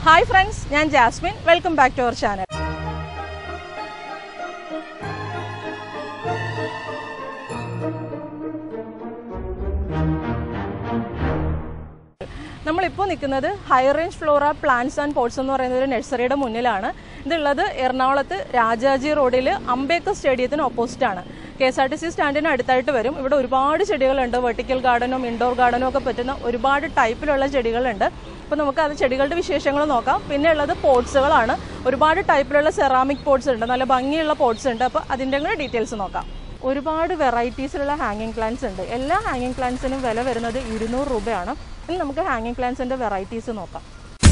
hi friends ഞാൻ Jasmine welcome back to our channel നമ്മളിപ്പോൾ നിൽക്കുന്നത് high range flora plants and pots എന്ന് പറയുന്ന ഒരു നഴ്സറിയുടെ മുന്നിലാണ് ഇതുള്ളത് എറണാകുളത്ത് രാജാജി റോഡിൽ അംബേദ്കർ സ്റ്റേഡിയത്തിന് ഓപ്പോസിറ്റ് ആണ് K S R T C സ്റ്റാൻഡിന് അടുത്തായിട്ട് വരും ഇവിടെ ഒരുപാട് ചെടികളുണ്ട് വെർട്ടിക്കൽ ഗാർഡനും ഇൻഡോർ ഗാർഡനും ഒക്കെ പറ്റുന്ന ഒരുപാട് ടൈപ്പിലുള്ള ചെടികളുണ്ട് അപ്പോൾ നമുക്ക് അത് ചെടികളുടെ വിശേഷങ്ങൾ നോക്കാം പിന്നെ ഉള്ളത് പോട്ട്സുകളാണ് ഒരുപാട് ടൈപ്പിലുള്ള സെറാമിക് പോട്ട്സ് ഉണ്ട് നല്ല ഭംഗിയുള്ള പോട്ട്സ് ഉണ്ട് അപ്പോൾ അതിൻ്റെ കൂടെ ഡീറ്റെയിൽസ് നോക്കാം ഒരുപാട് വെറൈറ്റീസിലുള്ള ഹാങ്ങിങ് പ്ലാന്റ്സ് ഉണ്ട് എല്ലാ ഹാങ്ങിങ് പ്ലാന്റ്സിനും വില വരുന്നത് ഇരുന്നൂറ് രൂപയാണ് ഇനി നമുക്ക് ഹാങ്ങിങ് പ്ലാന്റ്സിന്റെ വെറൈറ്റീസ് നോക്കാം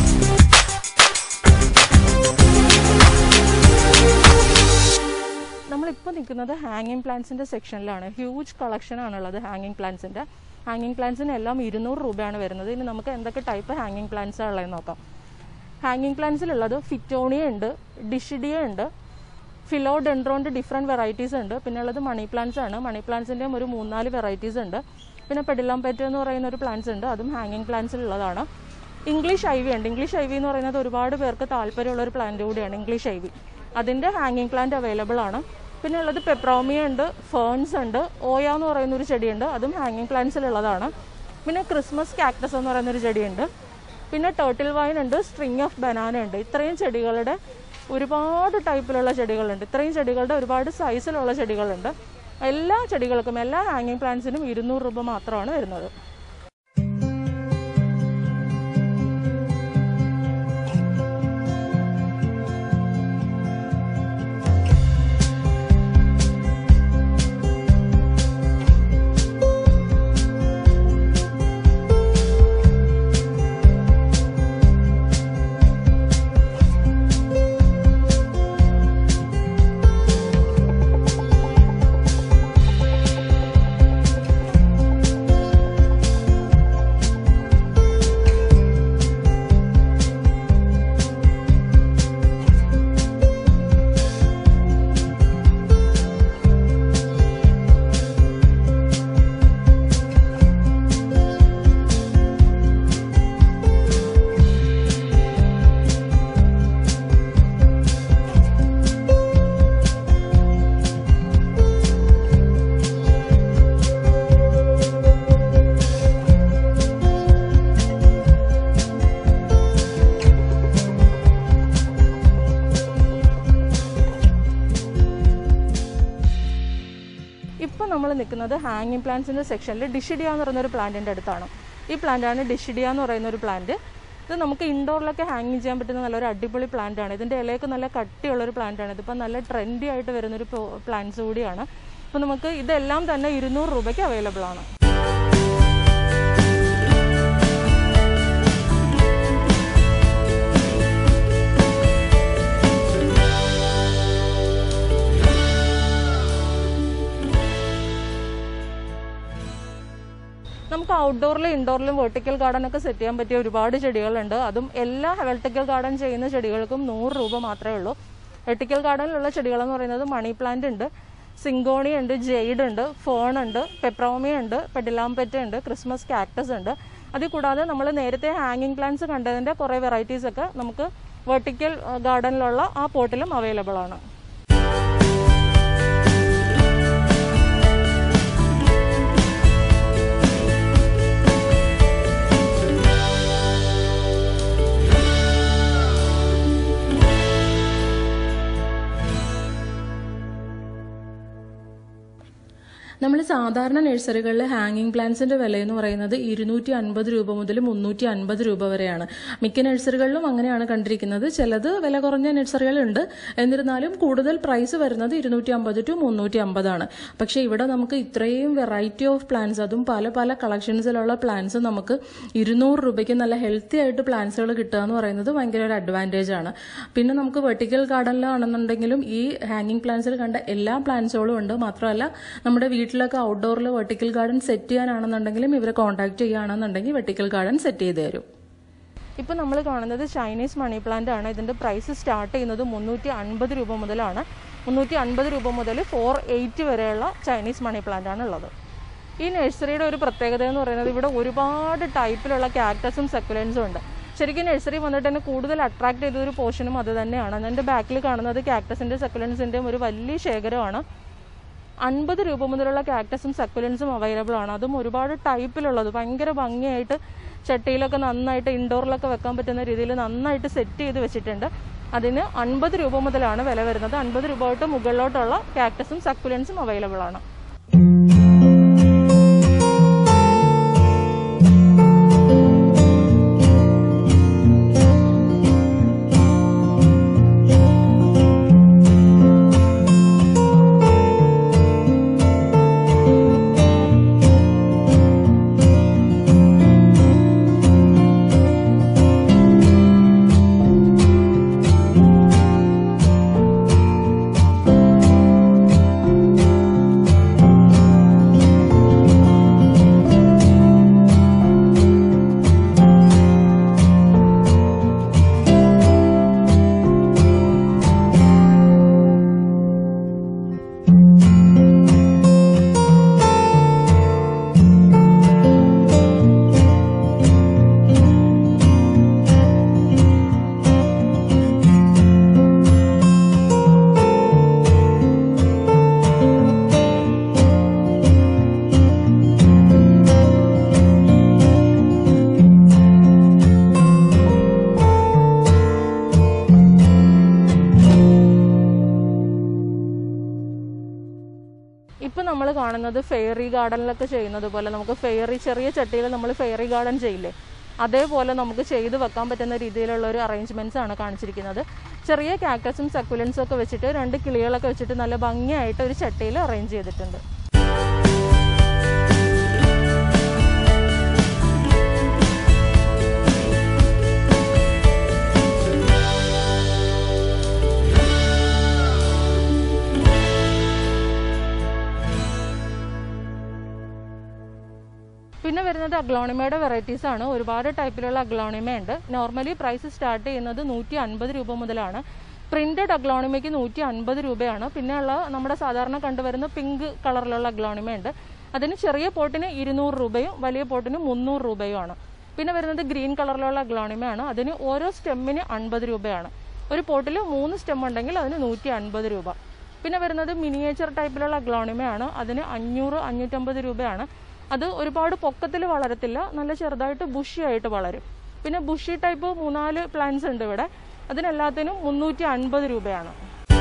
നമ്മളിപ്പോൾ നിൽക്കുന്നത് ഹാങ്ങിങ് പ്ലാന്റ്സിന്റെ സെക്ഷനിലാണ് ഹ്യൂജ് കളക്ഷൻ ആണുള്ളത് ഹാങ്ങിങ് പ്ലാന്റ്സിന്റെ ഹാങ്ങിങ് പ്ലാന്റ്സിന് എല്ലാം ഇരുന്നൂറ് രൂപയാണ് വരുന്നത് ഇനി നമുക്ക് എന്തൊക്കെ ടൈപ്പ് ഹാങ്ങിങ് പ്ലാന്റ്സ് ഉള്ളതെന്ന് നോക്കാം ഹാങ്ങിങ് പ്ലാന്റ്സിലുള്ളത് ഫിറ്റോണിയ ഉണ്ട് ഡിഷിഡിയ ഉണ്ട് ഫിലോഡെൻഡ്രോന്റെ ഡിഫറെൻറ്റ് വെറൈറ്റീസ് ഉണ്ട് പിന്നെ ഉള്ളത് മണി പ്ലാന്റ്സ് ആണ് മണി പ്ലാന്റ്സിൻ്റെയും ഒരു മൂന്നാല് വെറൈറ്റീസ് ഉണ്ട് പിന്നെ പെഡിലാംപെറ്റ് എന്ന് പറയുന്ന ഒരു പ്ലാന്റ്സ് ഉണ്ട് അതും ഹാങ്ങിങ് പ്ലാന്റ്സിലുള്ളതാണ് ഇംഗ്ലീഷ് ഐവി ഉണ്ട് ഇംഗ്ലീഷ് ഐവി എന്ന് പറയുന്നത് ഒരുപാട് പേർക്ക് താല്പര്യമുള്ള ഒരു പ്ലാന്റ് കൂടിയാണ് ഇംഗ്ലീഷ് ഐവി അതിൻ്റെ ഹാങ്ങിങ് പ്ലാന്റ് അവൈലബിൾ ആണ് പിന്നെ ഉള്ളത് പെപ്രോമിയ ഉണ്ട് ഫേൺസ് ഉണ്ട് ഓയ എന്ന് പറയുന്ന ഒരു ചെടിയുണ്ട് അതും ഹാങ്ങിങ് പ്ലാന്റ്സിലുള്ളതാണ് പിന്നെ ക്രിസ്മസ് കാക്ടസ് എന്ന് പറയുന്ന ഒരു ചെടിയുണ്ട് പിന്നെ ടേർട്ടിൽ വൈൻ ഉണ്ട് സ്ട്രിങ് ഓഫ് ബനാന ഉണ്ട് ഇത്രയും ചെടികളുടെ ഒരുപാട് ടൈപ്പിലുള്ള ചെടികളുണ്ട് ഇത്രയും ചെടികളുടെ ഒരുപാട് സൈസിലുള്ള ചെടികളുണ്ട് എല്ലാ ചെടികൾക്കും എല്ലാ ഹാങ്ങിങ് പ്ലാന്റ്സിനും ഇരുന്നൂറ് രൂപ മാത്രമാണ് വരുന്നത് ഇപ്പോൾ നമ്മൾ നിൽക്കുന്നത് ഹാങ്ങിങ് പ്ലാന്റ്സിൻ്റെ സെക്ഷനിൽ ഡിഷിഡിയ എന്ന് പറയുന്ന ഒരു പ്ലാന്റിൻ്റെ അടുത്താണ് ഈ പ്ലാന്റാണ് ഡിഷിഡിയ എന്ന് പറയുന്ന ഒരു പ്ലാന്റ് ഇത് നമുക്ക് ഇൻഡോറിലൊക്കെ ഹാങ് ചെയ്യാൻ പറ്റുന്ന നല്ലൊരു അടിപൊളി പ്ലാന്റ് ആണ് ഇതിൻ്റെ ഇലയൊക്കെ നല്ല കട്ടിയുള്ള ഒരു പ്ലാന്റ് ആണ് ഇതിപ്പോൾ നല്ല ട്രെൻഡി ആയിട്ട് വരുന്നൊരു പ്ലാന്റ്സ് കൂടിയാണ് അപ്പോൾ നമുക്ക് ഇതെല്ലാം തന്നെ ഇരുന്നൂറ് രൂപയ്ക്ക് അവൈലബിൾ ആണ് നമുക്ക് ഔട്ട്ഡോറിലും ഇൻഡോറിലും വെർട്ടിക്കൽ ഗാർഡൻ ഒക്കെ സെറ്റ് ചെയ്യാൻ പറ്റിയ ഒരുപാട് ചെടികളുണ്ട് അതും എല്ലാ വെർട്ടിക്കൽ ഗാർഡൻ ചെയ്യുന്ന ചെടികൾക്കും നൂറ് രൂപ മാത്രമേ ഉള്ളൂ വെർട്ടിക്കൽ ഗാർഡനിലുള്ള ചെടികളെന്ന് പറയുന്നത് മണി പ്ലാന്റ് ഉണ്ട് സിങ്കോണി ഉണ്ട് ജെയ്ഡ് ഉണ്ട് ഫേൺ ഉണ്ട് പെപ്രോമി ഉണ്ട് പെഡിലാംപെറ്റ ഉണ്ട് ക്രിസ്മസ് കാക്ടസ് ഉണ്ട് അതിൽ കൂടാതെ നമ്മൾ നേരത്തെ ഹാങ്ങിങ് പ്ലാന്റ്സ് കണ്ടതിൻ്റെ കുറേ വെറൈറ്റീസ് ഒക്കെ നമുക്ക് വെർട്ടിക്കൽ ഗാർഡനിലുള്ള ആ പോട്ടിലും അവൈലബിൾ ആണ് നമ്മൾ സാധാരണ നഴ്സറികളിൽ ഹാങ്ങിങ് പ്ലാന്റ്സിന്റെ വില എന്ന് പറയുന്നത് ഇരുന്നൂറ്റി അൻപത് രൂപ മുതൽ മുന്നൂറ്റി അൻപത് രൂപ വരെയാണ് മിക്ക നഴ്സറികളിലും അങ്ങനെയാണ് കണ്ടിരിക്കുന്നത് ചിലത് വില കുറഞ്ഞ നഴ്സറികളുണ്ട് എന്നിരുന്നാലും കൂടുതൽ പ്രൈസ് വരുന്നത് ഇരുന്നൂറ്റി അമ്പത് ടു മുന്നൂറ്റി അമ്പതാണ് പക്ഷേ ഇവിടെ നമുക്ക് ഇത്രയും വെറൈറ്റി ഓഫ് പ്ലാന്റ്സ് അതും പല പല കളക്ഷൻസിലുള്ള പ്ലാന്റ്സ് നമുക്ക് ഇരുന്നൂറ് രൂപയ്ക്ക് നല്ല ഹെൽത്തി ആയിട്ട് പ്ലാന്റ്സുകൾ കിട്ടുക എന്ന് പറയുന്നത് ഭയങ്കര ഒരു അഡ്വാൻറ്റേജ് ആണ് പിന്നെ നമുക്ക് വെർട്ടിക്കൽ ഗാർഡനിലാണെന്നുണ്ടെങ്കിലും ഈ ഹാങ്ങിങ് പ്ലാന്റ്സിൽ കണ്ട എല്ലാ പ്ലാന്റ്സുകളും ഉണ്ട് മാത്രമല്ല നമ്മുടെ വീട്ടിലൊക്കെ ഔട്ട്ഡോറിൽ വെർട്ടിക്കൽ ഗാർഡൻ സെറ്റ് ചെയ്യാനാണെന്നുണ്ടെങ്കിലും ഇവരെ കോൺടാക്ട് ചെയ്യുകയാണെന്നുണ്ടെങ്കിൽ വെർട്ടിക്കൽ ഗാർഡൻ സെറ്റ് ചെയ്ത് തരും ഇപ്പോൾ നമ്മൾ കാണുന്നത് ചൈനീസ് മണി പ്ലാന്റ് ആണ് ഇതിൻ്റെ പ്രൈസ് സ്റ്റാർട്ട് ചെയ്യുന്നത് മുന്നൂറ്റി അൻപത് രൂപ മുതലാണ് മുന്നൂറ്റി അൻപത് രൂപ മുതൽ ഫോർ എയ്റ്റ് വരെയുള്ള ചൈനീസ് മണി പ്ലാന്റ് ആണ് ഉള്ളത് ഈ നഴ്സറിയുടെ ഒരു പ്രത്യേകത എന്ന് പറയുന്നത് ഇവിടെ ഒരുപാട് ടൈപ്പിലുള്ള ക്യാക്ടസും സക്കുലൻസും ഉണ്ട് ശരിക്കും നഴ്സറി വന്നിട്ട് എന്നെ കൂടുതൽ അട്രാക്ട് ചെയ്ത ഒരു പോർഷനും അത് തന്നെയാണ് എൻ്റെ ബാക്കിൽ കാണുന്നത് കാക്ടസിൻ്റെ സക്കുലൻസിൻ്റെയും ഒരു വലിയ ശേഖരമാണ് അൻപത് രൂപ മുതലുള്ള കാക്ടസും സക്കുലൻസും അവൈലബിൾ ആണ് അതും ഒരുപാട് ടൈപ്പിലുള്ളത് ഭയങ്കര ഭംഗിയായിട്ട് ചട്ടിയിലൊക്കെ നന്നായിട്ട് ഇൻഡോറിലൊക്കെ വെക്കാൻ പറ്റുന്ന രീതിയിൽ നന്നായിട്ട് സെറ്റ് ചെയ്ത് വെച്ചിട്ടുണ്ട് അതിന് അൻപത് രൂപ മുതലാണ് വില വരുന്നത് അൻപത് രൂപ തൊട്ട് മുകളിലോട്ടുള്ള കാക്ടസും സക്കുലൻസും അവൈലബിൾ ആണ് ഇപ്പം നമ്മൾ കാണുന്നത് ഫെയറി ഗാർഡനിലൊക്കെ ചെയ്യുന്നത് പോലെ നമുക്ക് ഫെയറി ചെറിയ ചട്ടിയിൽ നമ്മൾ ഫെയറി ഗാർഡൻ ചെയ്യില്ലേ അതേപോലെ നമുക്ക് ചെയ്ത് വെക്കാൻ പറ്റുന്ന രീതിയിലുള്ള ഒരു അറേഞ്ച്മെൻറ്റ്സ് ആണ് കാണിച്ചിരിക്കുന്നത് ചെറിയ കാക്ടസും സക്കുലൻസും ഒക്കെ വെച്ചിട്ട് രണ്ട് കിളികളൊക്കെ വെച്ചിട്ട് നല്ല ഭംഗിയായിട്ട് ഒരു ചട്ടിയിൽ അറേഞ്ച് ചെയ്തിട്ടുണ്ട് പിന്നെ വരുന്നത് അഗ്ലോണിമയുടെ വെറൈറ്റീസ് ആണ് ഒരുപാട് ടൈപ്പിലുള്ള അഗ്ലോണിമ ഉണ്ട് നോർമലി പ്രൈസ് സ്റ്റാർട്ട് ചെയ്യുന്നത് നൂറ്റി അൻപത് രൂപ മുതലാണ് പ്രിന്റഡ് അഗ്ലോണിമയ്ക്ക് നൂറ്റി അൻപത് രൂപയാണ് പിന്നെ ഉള്ള നമ്മുടെ സാധാരണ കണ്ടുവരുന്ന പിങ്ക് കളറിലുള്ള അഗ്ലോണിമ ഉണ്ട് അതിന് ചെറിയ പോട്ടിന് ഇരുന്നൂറ് രൂപയും വലിയ പോട്ടിന് മുന്നൂറ് രൂപയുമാണ് പിന്നെ വരുന്നത് ഗ്രീൻ കളറിലുള്ള അഗ്ലോണിമയാണ് അതിന് ഓരോ സ്റ്റെമ്മിന് അൻപത് രൂപയാണ് ഒരു പോട്ടിൽ മൂന്ന് സ്റ്റെം ഉണ്ടെങ്കിൽ അതിന് നൂറ്റി അൻപത് രൂപ പിന്നെ വരുന്നത് മിനിയേച്ചർ ടൈപ്പിലുള്ള അഗ്ലോണിമയാണ് അതിന് അഞ്ഞൂറ് അഞ്ഞൂറ്റമ്പത് രൂപയാണ് അത് ഒരുപാട് പൊക്കത്തിൽ വളരത്തില്ല നല്ല ചെറുതായിട്ട് ബുഷി ആയിട്ട് വളരും പിന്നെ ബുഷി ടൈപ്പ് മൂന്നാല് പ്ലാന്റ്സ് ഉണ്ട് ഇവിടെ അതിനെല്ലാത്തിനും മുന്നൂറ്റി അൻപത് രൂപയാണ്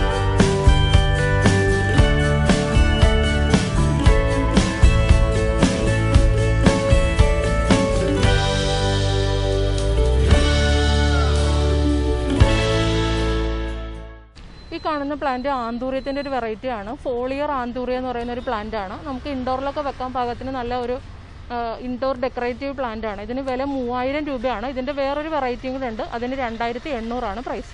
ഈ കാണുന്ന പ്ലാന്റ് ആന്തൂര്യത്തിൻ്റെ ഒരു വെറൈറ്റി ആണ് ഫോളിയർ ആന്തൂറിയ എന്ന് പറയുന്ന ഒരു പ്ലാന്റ് ആണ് നമുക്ക് ഇൻഡോറിലൊക്കെ വെക്കാൻ പാകത്തിന് നല്ല ഒരു ഇൻഡോർ ഡെക്കറേറ്റീവ് പ്ലാന്റ് ആണ് ഇതിന് വില മൂവായിരം രൂപയാണ് ഇതിൻ്റെ വേറൊരു വെറൈറ്റിയും കൂടെ ഉണ്ട് അതിന് രണ്ടായിരത്തി എണ്ണൂറാണ് പ്രൈസ്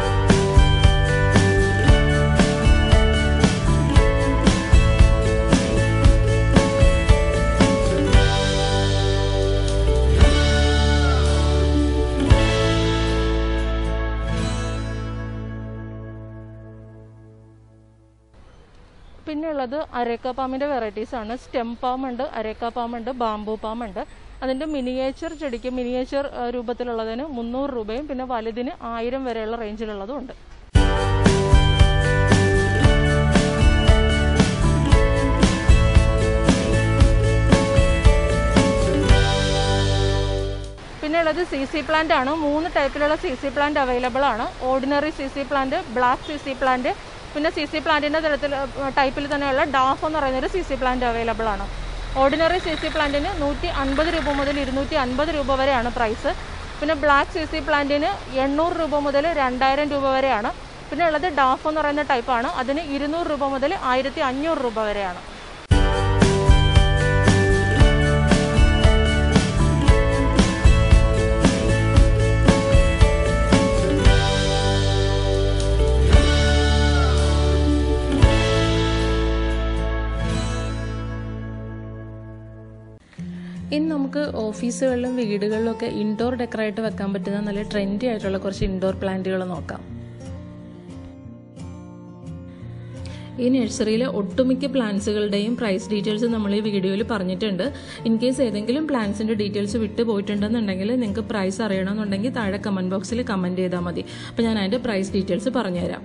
പിന്നെ ഉള്ളത് അരേക്ക പാമ്പിൻ്റെ വെറൈറ്റീസ് ആണ് സ്റ്റെം പാം ഉണ്ട് അരേക്ക പാം ഉണ്ട് ബാംബു പാം ഉണ്ട് അതിൻ്റെ മിനിയേച്ചർ ചെടിക്ക് മിനിയേച്ചർ രൂപത്തിലുള്ളതിന് മുന്നൂറ് രൂപയും പിന്നെ വലുതിന് ആയിരം വരെയുള്ള റേഞ്ചിലുള്ളതും ഉണ്ട് പിന്നെ ഉള്ളത് സി സി പ്ലാന്റ് ആണ് മൂന്ന് ടൈപ്പിലുള്ള സി സി പ്ലാന്റ് അവൈലബിൾ ആണ് ordinary Z Z plant black Z Z plant പിന്നെ സി സി പ്ലാന്റിൻ്റെ തരത്തിൽ ടൈപ്പിൽ തന്നെയുള്ള ഡാഫ് എന്ന് പറയുന്ന ഒരു സി സി പ്ലാന്റ് അവൈലബിൾ ആണ് ഓർഡിനറി സി സി പ്ലാന്റിന് നൂറ്റി അൻപത് രൂപ മുതൽ ഇരുന്നൂറ്റി അൻപത് രൂപ വരെയാണ് പ്രൈസ് പിന്നെ ബ്ലാക്ക് സി സി പ്ലാന്റിന് എണ്ണൂറ് രൂപ മുതൽ രണ്ടായിരം രൂപ വരെയാണ് പിന്നെ ഉള്ളത് ഡാഫ് എന്ന് പറയുന്ന ടൈപ്പാണ് അതിന് ഇരുന്നൂറ് രൂപ മുതൽ ആയിരത്തി അഞ്ഞൂറ് രൂപ വരെയാണ് ഇനി നമുക്ക് ഓഫീസുകളിലും വീടുകളിലും ഒക്കെ ഇൻഡോർ ഡെക്കറായിട്ട് വെക്കാൻ പറ്റുന്ന നല്ല ട്രെൻഡി ആയിട്ടുള്ള കുറച്ച് ഇൻഡോർ പ്ലാന്റുകൾ നോക്കാം ഈ നഴ്സറിയിലെ ഒട്ടുമിക്ക പ്ലാന്റ്സുകളുടെയും പ്രൈസ് ഡീറ്റെയിൽസ് നമ്മൾ ഈ വീഡിയോയിൽ പറഞ്ഞിട്ടുണ്ട് ഇൻ കേസ് ഏതെങ്കിലും പ്ലാന്റ്സിന്റെ ഡീറ്റെയിൽസ് വിട്ട് പോയിട്ടുണ്ടെന്നുണ്ടെങ്കിൽ നിങ്ങൾക്ക് പ്രൈസ് അറിയണമെന്നുണ്ടെങ്കിൽ താഴെ കമന്റ് ബോക്സിൽ കമന്റ് ചെയ്താൽ മതി അപ്പോൾ ഞാൻ അതിന്റെ പ്രൈസ് ഡീറ്റെയിൽസ് പറഞ്ഞുതരാം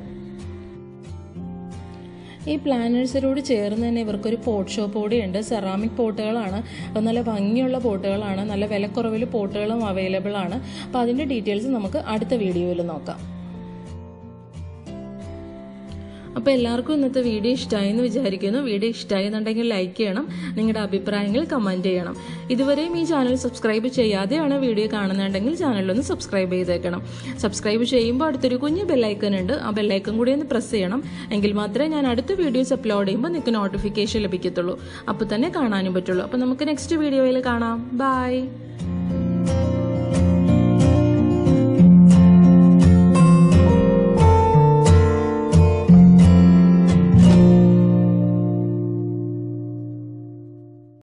ഈ പ്ലാനേഴ്സിനോട് ചേർന്ന് തന്നെ ഇവർക്കൊരു പോട്ട് ഷോപ്പ് കൂടിയുണ്ട് സെറാമിക് പോട്ടുകളാണ് അത് നല്ല ഭംഗിയുള്ള പോട്ടുകളാണ് നല്ല വിലക്കുറവിൽ പോട്ടുകളും അവൈലബിൾ ആണ് അപ്പോൾ അതിൻ്റെ ഡീറ്റെയിൽസ് നമുക്ക് അടുത്ത വീഡിയോയിൽ നോക്കാം അപ്പോൾ എല്ലാവർക്കും ഇന്നത്തെ വീഡിയോ ഇഷ്ടമായി എന്ന് വിചാരിക്കുന്നു വീഡിയോ ഇഷ്ടമായി എന്നുണ്ടെങ്കിൽ ലൈക്ക് ചെയ്യണം നിങ്ങളുടെ അഭിപ്രായങ്ങൾ കമൻറ്റ് ചെയ്യണം ഇതുവരെയും ഈ ചാനൽ സബ്സ്ക്രൈബ് ചെയ്യാതെയാണ് വീഡിയോ കാണുന്നുണ്ടെങ്കിൽ ചാനലൊന്ന് സബ്സ്ക്രൈബ് ചെയ്തേക്കണം സബ്സ്ക്രൈബ് ചെയ്യുമ്പോൾ അടുത്തൊരു കുഞ്ഞ് ബെല്ലൈക്കൺ ഉണ്ട് ആ ബെല്ലൈക്കൺ കൂടി ഒന്ന് പ്രസ് ചെയ്യണം എങ്കിൽ മാത്രമേ ഞാൻ അടുത്ത വീഡിയോസ് അപ്ലോഡ് ചെയ്യുമ്പോൾ നിങ്ങൾക്ക് നോട്ടിഫിക്കേഷൻ ലഭിക്കത്തുള്ളൂ അപ്പോൾ തന്നെ കാണാനും പറ്റുള്ളൂ അപ്പോൾ നമുക്ക് നെക്സ്റ്റ് വീഡിയോയിൽ കാണാം ബൈ